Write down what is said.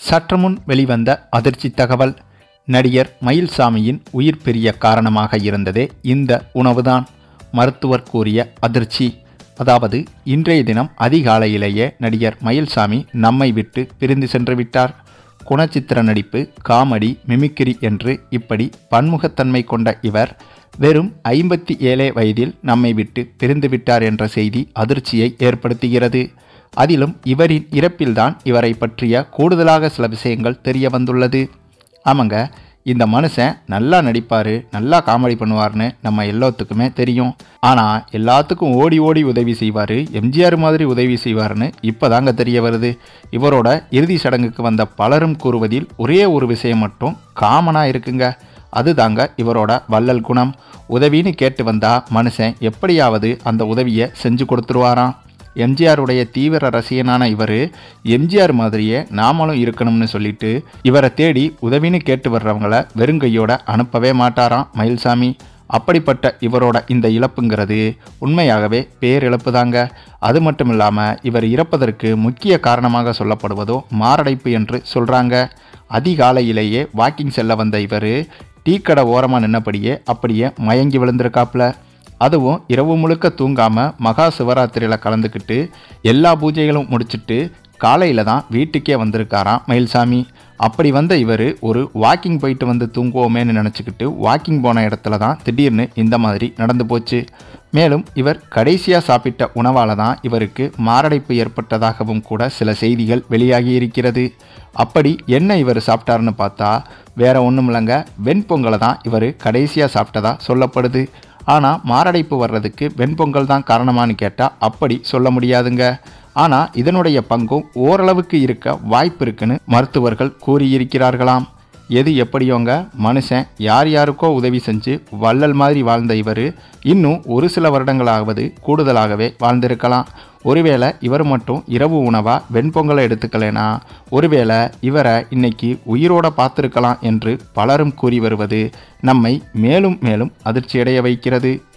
சற்றுமுன் வெளிவந்த அதிர்ச்சி தகவல் நடிகர் மயில்சாமியின் உயிர் பிரிய காரணமாக இருந்ததே இந்த உணவுதான் மருத்துவர் கூறிய அதிர்ச்சி அதாவது இன்றைய தினம் அதிகாலையிலேயே நடிகர் மயில்சாமி நம்மை விட்டு பிரிந்து சென்று விட்டார் குணச்சித்திர நடிப்பு காமெடி மிமிக்ரி என்று இப்படி பன்முகத்தன்மை கொண்ட இவர் வெறும் ஐம்பத்தி ஏழே வயதில் நம்மை விட்டு பிரிந்து விட்டார் என்ற செய்தி அதிர்ச்சியை ஏற்படுத்துகிறது அதிலும் இவரின் இறப்பில்தான் இவரை பற்றிய கூடுதலாக சில விஷயங்கள் தெரிய வந்துள்ளது ஆமாங்க இந்த மனுஷன் நல்லா நடிப்பார் நல்லா காமெடி பண்ணுவார்னு நம்ம எல்லாத்துக்குமே தெரியும் ஆனால் எல்லாத்துக்கும் ஓடி ஓடி உதவி செய்வார் எம்ஜிஆர் மாதிரி உதவி செய்வார்னு இப்போ தாங்க தெரிய வருது இவரோட இறுதி சடங்குக்கு வந்த பலரும் கூறுவதில் ஒரே ஒரு விஷயம் மட்டும் காமனாக இருக்குங்க அதுதாங்க இவரோட வள்ளல் குணம் உதவின்னு கேட்டு வந்தா மனுஷன் எப்படியாவது அந்த உதவியை செஞ்சு கொடுத்துருவாராம் எம்ஜிஆருடைய தீவிர ரசிகனான இவர் எம்ஜிஆர் மாதிரியே நாமளும் இருக்கணும்னு சொல்லிட்டு இவரை தேடி உதவின்னு கேட்டு வர்றவங்கள வெறுங்கையோட அனுப்பவே மாட்டாராம் மயில்சாமி அப்படிப்பட்ட இவரோட இந்த இழப்புங்கிறது உண்மையாகவே பேரிழப்பு தாங்க அது மட்டும் இல்லாமல் இவர் இறப்பதற்கு முக்கிய காரணமாக சொல்லப்படுவதோ மாரடைப்பு என்று சொல்கிறாங்க அதிகாலையிலேயே வாக்கிங் செல்ல வந்த இவர் டீ கடை ஓரமாக நின்னபடியே அப்படியே மயங்கி விழுந்திருக்காப்புல அதுவும் இரவு முழுக்க தூங்காமல் மகா சிவராத்திரியில் கலந்துக்கிட்டு எல்லா பூஜைகளும் முடிச்சிட்டு காலையில் தான் வீட்டுக்கே வந்திருக்காராம் மயில்சாமி அப்படி வந்த இவர் ஒரு வாக்கிங் போயிட்டு வந்து தூங்குவோமேன்னு நினச்சிக்கிட்டு வாக்கிங் போன இடத்துல தான் திடீர்னு இந்த மாதிரி நடந்து போச்சு மேலும் இவர் கடைசியாக சாப்பிட்ட உணவால் தான் இவருக்கு மாரடைப்பு ஏற்பட்டதாகவும் கூட சில செய்திகள் வெளியாகி இருக்கிறது அப்படி என்ன இவர் சாப்பிட்டாருன்னு பார்த்தா வேற ஒன்றும் இல்லைங்க வெண்பொங்கலை தான் இவர் கடைசியாக சாப்பிட்டதா சொல்லப்படுது ஆனால் மாரடைப்பு வர்றதுக்கு வெண்பொங்கல் தான் காரணமானு கேட்டால் அப்படி சொல்ல முடியாதுங்க ஆனால் இதனுடைய பங்கும் ஓரளவுக்கு இருக்க வாய்ப்பு இருக்குன்னு மருத்துவர்கள் கூறியிருக்கிறார்களாம் எது எப்படியோங்க மனுஷன் யார் யாருக்கோ உதவி செஞ்சு வள்ளல் மாதிரி வாழ்ந்த இவர் இன்னும் ஒரு சில வருடங்களாவது கூடுதலாகவே வாழ்ந்திருக்கலாம் ஒருவேளை இவர் மட்டும் இரவு உணவாக வெண்பொங்கலை எடுத்துக்கலைனா ஒருவேளை இவரை இன்னைக்கு உயிரோட பார்த்துருக்கலாம் என்று பலரும் கூறி வருவது நம்மை மேலும் மேலும் அதிர்ச்சியடைய வைக்கிறது